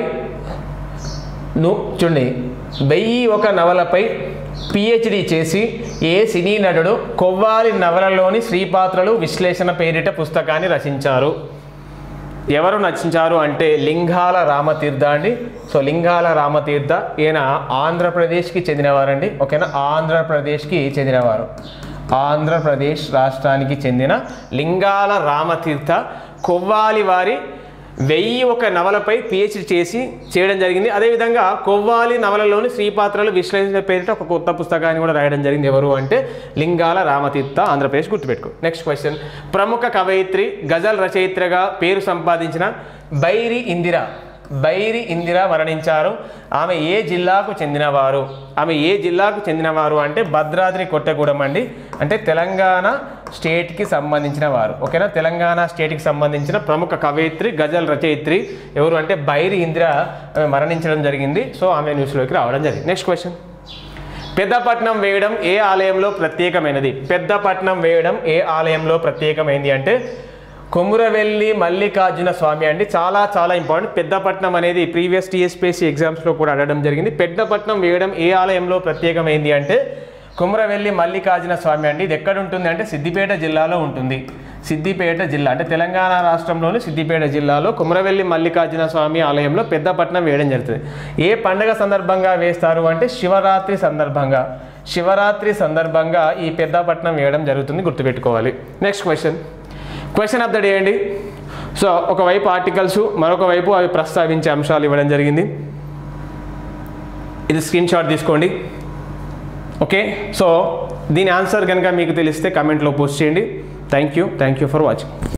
ను చూడండి వెయ్యి ఒక నవలపై పిహెచ్డి చేసి ఏ సినీ నటుడు కొవ్వాలి నవలలోని శ్రీపాత్రలు విశ్లేషణ పేరిట పుస్తకాన్ని రచించారు ఎవరు రచించారు అంటే లింగాల రామతీర్థ అండి సో లింగాల రామతీర్థ ఈయన ఆంధ్రప్రదేశ్కి చెందినవారండి ఓకేనా ఆంధ్రప్రదేశ్కి చెందినవారు ఆంధ్రప్రదేశ్ రాష్ట్రానికి చెందిన లింగాల రామతీర్థ కొవ్వాలి వారి వెయ్యి ఒక నవలపై పిహెచ్డి చేసి చేయడం జరిగింది అదేవిధంగా కొవ్వాలి నవలలోని శ్రీపాత్రలు విశ్లేషణ పేరిట ఒక కొత్త పుస్తకాన్ని కూడా రాయడం జరిగింది ఎవరు అంటే లింగాల రామతీర్థ ఆంధ్రప్రదేశ్ గుర్తుపెట్టుకో నెక్స్ట్ క్వశ్చన్ ప్రముఖ కవయిత్రి గజల్ రచయిత్రిగా పేరు సంపాదించిన బైరి ఇందిర బైరి ఇందిర మరణించారు ఆమె ఏ జిల్లాకు చెందినవారు ఆమె ఏ జిల్లాకు చెందినవారు అంటే భద్రాద్రి కొట్టగూడెం అండి అంటే తెలంగాణ స్టేట్కి సంబంధించిన వారు ఓకేనా తెలంగాణ స్టేట్కి సంబంధించిన ప్రముఖ కవయిత్రి గజల్ రచయిత్రి ఎవరు అంటే బైరి ఇందిర ఆమె మరణించడం జరిగింది సో ఆమె న్యూస్లోకి రావడం జరిగింది నెక్స్ట్ క్వశ్చన్ పెద్దపట్నం వేయడం ఏ ఆలయంలో ప్రత్యేకమైనది పెద్దపట్నం వేయడం ఏ ఆలయంలో ప్రత్యేకమైంది అంటే కొమురవెల్లి మల్లికార్జున స్వామి అండి చాలా చాలా ఇంపార్టెంట్ పెద్దపట్నం అనేది ప్రీవియస్ టీఎస్పీఎస్సీ ఎగ్జామ్స్లో కూడా అడగడం జరిగింది పెద్దపట్నం వేయడం ఏ ఆలయంలో ప్రత్యేకమైంది అంటే కుమరవెల్లి మల్లికార్జున స్వామి అండి ఇది ఎక్కడ ఉంటుంది అంటే సిద్దిపేట జిల్లాలో ఉంటుంది సిద్దిపేట జిల్లా అంటే తెలంగాణ రాష్ట్రంలోని సిద్దిపేట జిల్లాలో కుమరవెల్లి మల్లికార్జున స్వామి ఆలయంలో పెద్దపట్నం వేయడం జరుగుతుంది ఏ పండగ సందర్భంగా వేస్తారు అంటే శివరాత్రి సందర్భంగా శివరాత్రి సందర్భంగా ఈ పెద్దపట్నం వేయడం జరుగుతుంది గుర్తుపెట్టుకోవాలి next question question of the day అండి సో ఒకవైపు ఆర్టికల్స్ మరొక వైపు అవి ప్రస్తావించే అంశాలు ఇవ్వడం జరిగింది ఇది స్క్రీన్ షాట్ తీసుకోండి ఓకే సో దీని ఆన్సర్ కనుక మీకు తెలిస్తే కమెంట్లో పోస్ట్ చేయండి thank you thank you for watching